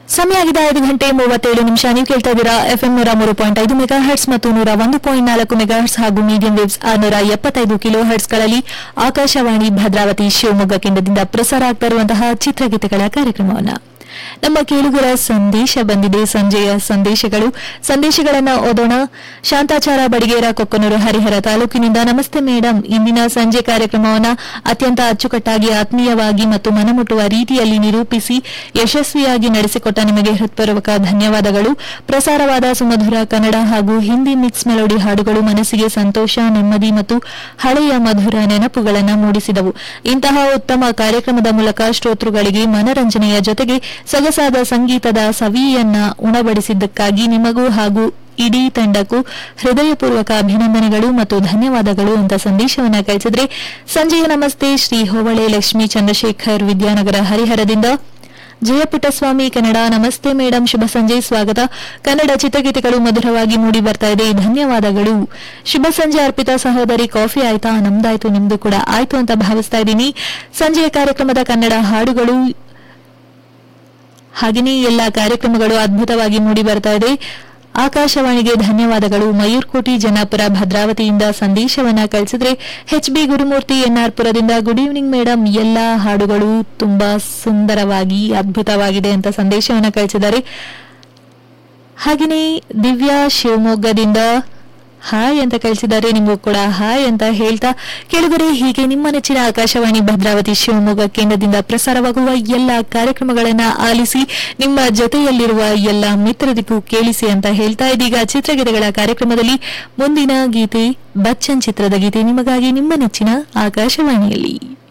ಸಮಯ ಆಗಿದೆ ಐದು ಗಂಟೆ ಮೂವತ್ತೇಳು ನಿಮಿಷ ನೀವು ಕೇಳ್ತಾ ಇದ್ದೀರಾ ಎಫ್ಎಂ ನೂರ ಮೂರು ಪಾಯಿಂಟ್ ಐದು ಮೆಗಾ ಹರ್ಟ್ಸ್ ಮತ್ತು ನೂರ ಒಂದು ಪಾಯಿಂಟ್ ನಾಲ್ಕು ಮೆಗಾ ಹರ್ಟ್ಸ್ ಹಾಗೂ ಮೀಡಿಯಂ ವೇವ್ಸ್ ಆರ್ನೂರ ಎಪ್ಪತ್ತೈದು ಕಿಲೋ ಹರ್ಟ್ಸ್ಗಳಲ್ಲಿ ಆಕಾಶವಾಣಿ ಭದ್ರಾವತಿ ಶಿವಮೊಗ್ಗ ಕೇಂದ್ರದಿಂದ ಪ್ರಸಾರ ಆಗ್ತಾ ಇರುವಂತಹ ಚಿತ್ರಗೀತೆಗಳ ಕಾರ್ಯಕ್ರಮವನ್ನು ನಮ್ಮ ಕೇಳುಗರ ಸಂದೇಶ ಬಂದಿದೆ ಸಂಜೆಯ ಸಂದೇಶಗಳು ಸಂದೇಶಗಳನ್ನ ಓದೋಣ ಶಾಂತಾಚಾರ ಬಡಿಗೇರ ಕೊಕ್ಕನೂರು ಹರಿಹರ ತಾಲೂಕಿನಿಂದ ನಮಸ್ತೆ ಮೇಡಂ ಇಂದಿನ ಸಂಜೆ ಕಾರ್ಯಕ್ರಮವನ್ನ ಅತ್ಯಂತ ಅಚ್ಚುಕಟ್ಟಾಗಿ ಆತ್ಮೀಯವಾಗಿ ಮತ್ತು ಮನಮುಟ್ಟುವ ರೀತಿಯಲ್ಲಿ ನಿರೂಪಿಸಿ ಯಶಸ್ವಿಯಾಗಿ ನಡೆಸಿಕೊಟ್ಟ ನಿಮಗೆ ಹೃತ್ಪೂರ್ವಕ ಧನ್ಯವಾದಗಳು ಪ್ರಸಾರವಾದ ಸುಮಧುರ ಕನ್ನಡ ಹಾಗೂ ಹಿಂದಿ ಮಿಕ್ಸ್ ಮೆಲೋಡಿ ಹಾಡುಗಳು ಮನಸ್ಸಿಗೆ ಸಂತೋಷ ನೆಮ್ಮದಿ ಮತ್ತು ಹಳೆಯ ಮಧುರ ನೆನಪುಗಳನ್ನು ಮೂಡಿಸಿದವು ಇಂತಹ ಉತ್ತಮ ಕಾರ್ಯಕ್ರಮದ ಮೂಲಕ ಶ್ರೋತೃಗಳಿಗೆ ಮನರಂಜನೆಯ ಜೊತೆಗೆ ಸೊಗಸಾದ ಸಂಗೀತದ ಸವಿಯನ್ನ ಉಣಬಡಿಸಿದ್ದಕ್ಕಾಗಿ ನಿಮಗೂ ಹಾಗೂ ಇಡೀ ತಂಡಕ್ಕೂ ಹೃದಯಪೂರ್ವಕ ಅಭಿನಂದನೆಗಳು ಮತ್ತು ಧನ್ಯವಾದಗಳು ಅಂತ ಸಂದೇಶವನ್ನ ಕಳಿಸಿದ್ರೆ ಸಂಜೆಯ ನಮಸ್ತೆ ಶ್ರೀ ಹೋವಳೆ ಲಕ್ಷ್ಮೀ ಚಂದ್ರಶೇಖರ್ ವಿದ್ಯಾನಗರ ಹರಿಹರದಿಂದ ಜಯಪುಟ್ಟಸ್ವಾಮಿ ಕನ್ನಡ ನಮಸ್ತೆ ಮೇಡಂ ಶುಭ ಸಂಜೆ ಸ್ವಾಗತ ಕನ್ನಡ ಚಿತ್ರಗೀತೆಗಳು ಮಧುರವಾಗಿ ಮೂಡಿ ಬರ್ತಾ ಇದೆ ಧನ್ಯವಾದಗಳು ಶುಭ ಸಂಜೆ ಅರ್ಪಿತಾ ಸಹೋದರಿ ಕಾಫಿ ಆಯ್ತಾ ನಮ್ದಾಯ್ತು ನಿಮ್ದು ಕೂಡ ಆಯ್ತು ಅಂತ ಭಾವಿಸ್ತಾ ಇದ್ದೀನಿ ಸಂಜೆಯ ಕಾರ್ಯಕ್ರಮದ ಕನ್ನಡ ಹಾಡುಗಳು ಹಾಗೆಯೇ ಎಲ್ಲ ಕಾರ್ಯಕ್ರಮಗಳು ಅದ್ಭುತವಾಗಿ ಮೂಡಿ ಬರ್ತಾ ಇದೆ ಆಕಾಶವಾಣಿಗೆ ಧನ್ಯವಾದಗಳು ಮಯೂರ್ಕೋಟಿ ಜನಾಪುರ ಭದ್ರಾವತಿಯಿಂದ ಸಂದೇಶವನ್ನ ಕಳಿಸಿದ್ರೆ ಎಚ್ ಬಿ ಗುರುಮೂರ್ತಿ ಎನ್ಆರ್ಪುರದಿಂದ ಗುಡ್ ಈವ್ನಿಂಗ್ ಮೇಡಮ್ ಎಲ್ಲ ಹಾಡುಗಳು ತುಂಬಾ ಸುಂದರವಾಗಿ ಅದ್ಭುತವಾಗಿದೆ ಅಂತ ಸಂದೇಶವನ್ನ ಕಳಿಸಿದ್ದಾರೆ ಹಾಗೆಯೇ ದಿವ್ಯಾ ಶಿವಮೊಗ್ಗದಿಂದ ಹಾಯ್ ಅಂತ ಕಳಿಸಿದ್ದಾರೆ ನಿಮಗೂ ಕೂಡ ಹಾಯ್ ಅಂತ ಹೇಳ್ತಾ ಕೇಳಿದರೆ ಹೀಗೆ ನಿಮ್ಮ ನೆಚ್ಚಿನ ಆಕಾಶವಾಣಿ ಭದ್ರಾವತಿ ಶಿವಮೊಗ್ಗ ಕೇಂದ್ರದಿಂದ ಪ್ರಸಾರವಾಗುವ ಎಲ್ಲ ಕಾರ್ಯಕ್ರಮಗಳನ್ನ ಆಲಿಸಿ ನಿಮ್ಮ ಜೊತೆಯಲ್ಲಿರುವ ಎಲ್ಲ ಮಿತ್ರರಿಗೂ ಕೇಳಿಸಿ ಅಂತ ಹೇಳ್ತಾ ಇದೀಗ ಚಿತ್ರಗೀತೆಗಳ ಕಾರ್ಯಕ್ರಮದಲ್ಲಿ ಮುಂದಿನ ಗೀತೆ ಬಚ್ಚನ್ ಚಿತ್ರದ ಗೀತೆ ನಿಮಗಾಗಿ ನಿಮ್ಮ ನೆಚ್ಚಿನ ಆಕಾಶವಾಣಿಯಲ್ಲಿ